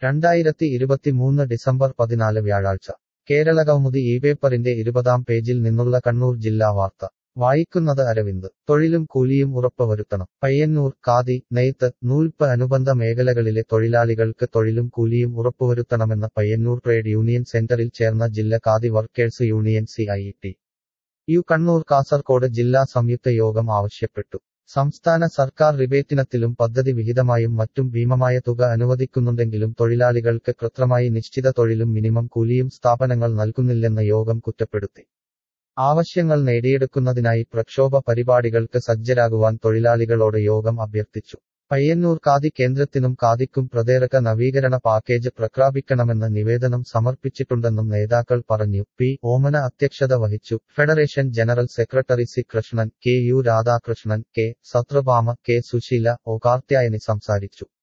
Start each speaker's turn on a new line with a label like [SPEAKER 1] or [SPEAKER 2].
[SPEAKER 1] രണ്ടായിരത്തി ഇരുപത്തിമൂന്ന് ഡിസംബർ പതിനാല് വ്യാഴാഴ്ച കേരളകൗമുദി ഈ പേപ്പറിന്റെ ഇരുപതാം പേജിൽ നിന്നുള്ള കണ്ണൂർ ജില്ലാ വാർത്ത വായിക്കുന്നത് അരവിന്ദ് തൊഴിലും കൂലിയും ഉറപ്പുവരുത്തണം പയ്യന്നൂർ ഖാദി നെയ്ത്ത് നൂൽപ്പ് അനുബന്ധ മേഖലകളിലെ തൊഴിലാളികൾക്ക് തൊഴിലും കൂലിയും ഉറപ്പുവരുത്തണമെന്ന് പയ്യന്നൂർ ട്രേഡ് യൂണിയൻ സെന്ററിൽ ചേർന്ന ജില്ല khadi workers union C I T U Kannur Kasaragod ജില്ലാ സംയുക്ത യോഗം ആവശ്യപ്പെട്ടു സംസ്ഥാന സർക്കാർ റിബേറ്റിനത്തിലും പദ്ധതി വിഹിതമായും മറ്റും ഭീമമായ തുക അനുവദിക്കുന്നുണ്ടെങ്കിലും തൊഴിലാളികൾക്ക് കൃത്രമായി നിശ്ചിത തൊഴിലും മിനിമം കൂലിയും സ്ഥാപനങ്ങൾ നൽകുന്നില്ലെന്ന് യോഗം കുറ്റപ്പെടുത്തി ആവശ്യങ്ങൾ നേടിയെടുക്കുന്നതിനായി പ്രക്ഷോഭ പരിപാടികൾക്ക് സജ്ജരാകുവാൻ തൊഴിലാളികളോട് യോഗം അഭ്യർത്ഥിച്ചു പയ്യന്നൂർ ഖാദി കേന്ദ്രത്തിനും ഖാദിക്കും പ്രതേരക നവീകരണ പാക്കേജ് പ്രഖ്യാപിക്കണമെന്ന് നിവേദനം സമർപ്പിച്ചിട്ടുണ്ടെന്നും നേതാക്കൾ പറഞ്ഞു പി ഓമന അധ്യക്ഷത വഹിച്ചു federation general secretary C Krishnan K U Radhakrishnan K Sathyabhama K Susheela O Karthyayani സംസാരിച്ചു